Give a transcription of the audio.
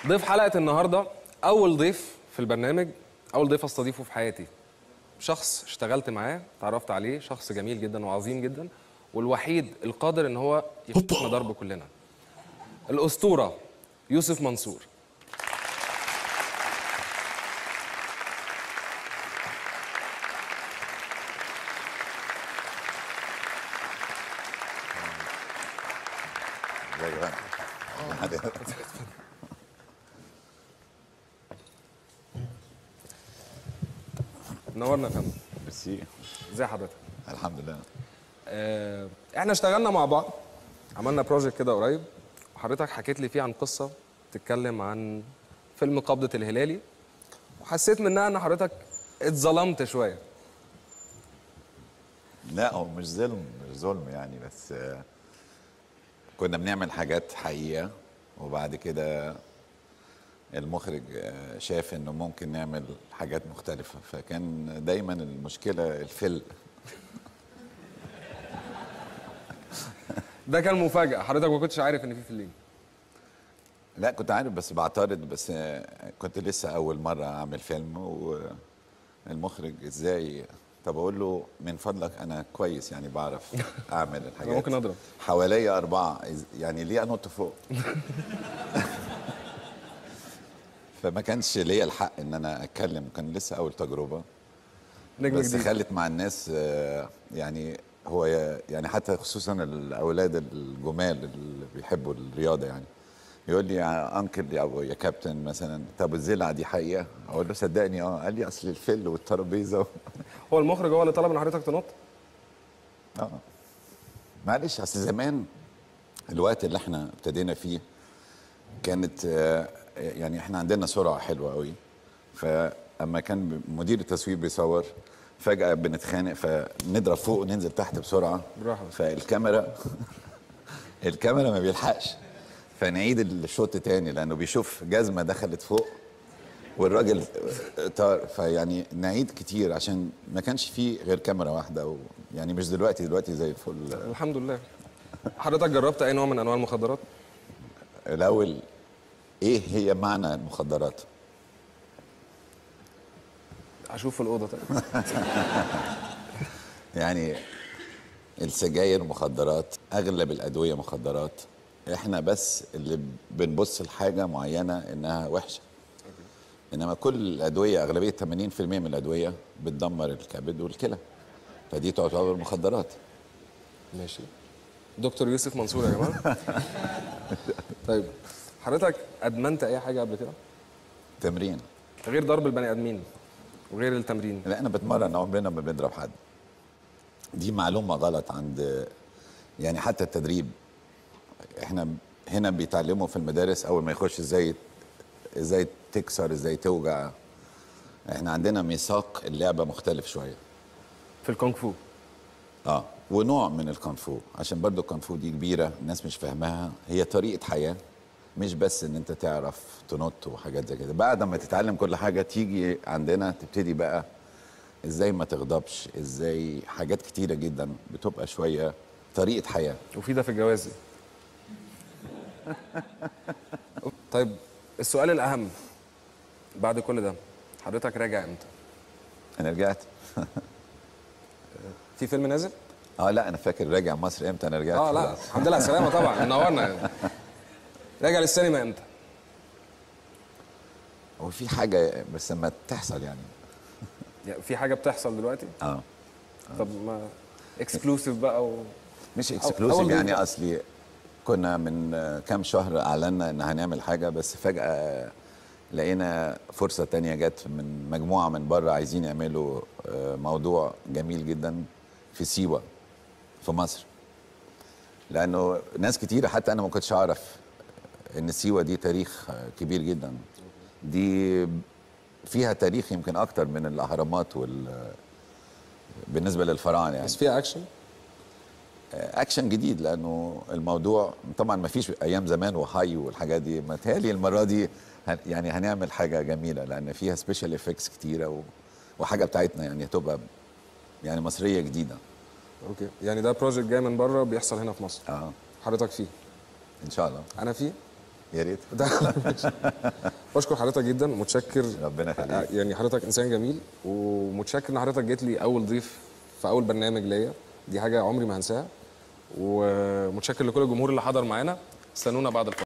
ضيف حلقه النهارده اول ضيف في البرنامج اول ضيف استضيفه في حياتي شخص اشتغلت معاه تعرفت عليه شخص جميل جدا وعظيم جدا والوحيد القادر ان هو يفتحنا ضرب كلنا الاسطوره يوسف منصور زي بقى نورنا يا فندم ميرسي ازي حضرتك الحمد لله آه، احنا اشتغلنا مع بعض عملنا بروجكت كده قريب وحضرتك حكيت لي فيه عن قصه بتتكلم عن فيلم قبضه الهلالي وحسيت منها ان حضرتك اتظلمت شويه لا هو مش ظلم مش ظلم يعني بس آه، كنا بنعمل حاجات حقيقة وبعد كده المخرج آه، شاف انه ممكن نعمل حاجات مختلفة فكان دايما المشكلة الفل ده كان مفاجاه حضرتك ما كنتش عارف ان في فيلم لا كنت عارف بس بعترض بس آه، كنت لسه أول مرة أعمل فيلم والمخرج إزاي طب أقول له من فضلك أنا كويس يعني بعرف أعمل الحاجات ممكن أضرب. حواليا أربعة إز- يعني ليه أنط فوق فما كانش ليا الحق إن أنا أتكلم كان لسه أول تجربة نجم بس جديد خلت مع الناس آه، يعني هو ي- يعني حتى خصوصا الاولاد الجمال اللي بيحبوا الرياضه يعني يقول لي يا انكل او يا كابتن مثلا طب الزلعه دي حقيقه اقول له صدقني اه قال لي اصل الفل والترابيزه هو المخرج هو اللي طلب من حضرتك تنط اه معلش اصل زمان الوقت اللي احنا ابتدينا فيه كانت آه، يعني احنا عندنا سرعه حلوه قوي فاما كان مدير التصوير بيصور فجاه بنتخانق فنضرب فوق وننزل تحت بسرعه بالراحة. فالكاميرا الكاميرا ما بيلحقش فنعيد الشوط تاني لانه بيشوف جزمه دخلت فوق والراجل طار فيعني نعيد كتير عشان ما كانش فيه غير كاميرا واحده و يعني مش دلوقتي دلوقتي زي الفل الحمد لله حضرتك جربت اي نوع من انواع المخدرات الاول ايه هي معنى المخدرات اشوف في الاوضه طيب يعني السجاير مخدرات اغلب الادويه مخدرات احنا بس اللي بنبص لحاجه معينه انها وحشه انما كل الادويه اغلبيه 80% من الادويه بتدمر الكبد والكلى فدي تعتبر مخدرات ماشي دكتور يوسف منصور يا جماعه طيب حضرتك ادمنت اي حاجه قبل كده تمرين غير ضرب البني ادمين وغير التمرين لا انا بتمرن عمرنا ما بنضرب حد دي معلومه غلط عند يعني حتى التدريب احنا هنا بيتعلموا في المدارس اول ما يخش ازاي ازاي تكسر ازاي توجع احنا عندنا ميثاق اللعبه مختلف شويه في الكونغ فو اه ونوع من الكونفو عشان برضو الكونفو دي كبيره الناس مش فاهماها هي طريقه حياه مش بس ان انت تعرف تنط وحاجات زي كده بعد ما تتعلم كل حاجه تيجي عندنا تبتدي بقى ازاي ما تغضبش ازاي حاجات كتيره جدا بتبقى شويه طريقه حياه وفي ده في الجواز طيب السؤال الاهم بعد كل ده حضرتك راجع امتى انا رجعت في فيلم نازل اه لا انا فاكر راجع مصر امتى انا رجعت اه لا خلاص. الحمد لله على السلامه طبعا منورنا يعني راجع للسينما امتى هو في حاجه بس لما تحصل يعني يعني في حاجه بتحصل دلوقتي اه طب ما اكسكلوسيف بقى و... مش أول اكسكلوسيف يعني ضيف. اصلي كنا من آه، كام شهر اعلنا ان هنعمل حاجه بس فجاه لقينا فرصه تانية جت من مجموعه من بره عايزين يعملوا آه، موضوع جميل جدا في سيوه في مصر لانه ناس كتيره حتى انا ما كنتش اعرف ان سيوه دي تاريخ آه، كبير جدا دي فيها تاريخ يمكن اكتر من الاهرامات وال بالنسبه للفراعنه يعني بس فيها اكشن اكشن جديد لانه الموضوع طبعا ما فيش ايام زمان وحي والحاجات دي متهيألي المره دي هن يعني هنعمل حاجه جميله لان فيها سبيشال افكتس كتيره و وحاجه بتاعتنا يعني هتبقى يعني مصريه جديده اوكي يعني ده بروجكت جاي من بره بيحصل هنا في مصر اه حضرتك فيه ان شاء الله انا فيه يا ريت ده بشكر حضرتك جدا ومتشكر ربنا يخليك. يعني حضرتك انسان جميل ومتشكر ان حضرتك جيت لي اول ضيف في اول برنامج ليا دي حاجه عمري ما هنساها ومتشكر لكل الجمهور اللي حضر معانا استنونا بعد الفاصل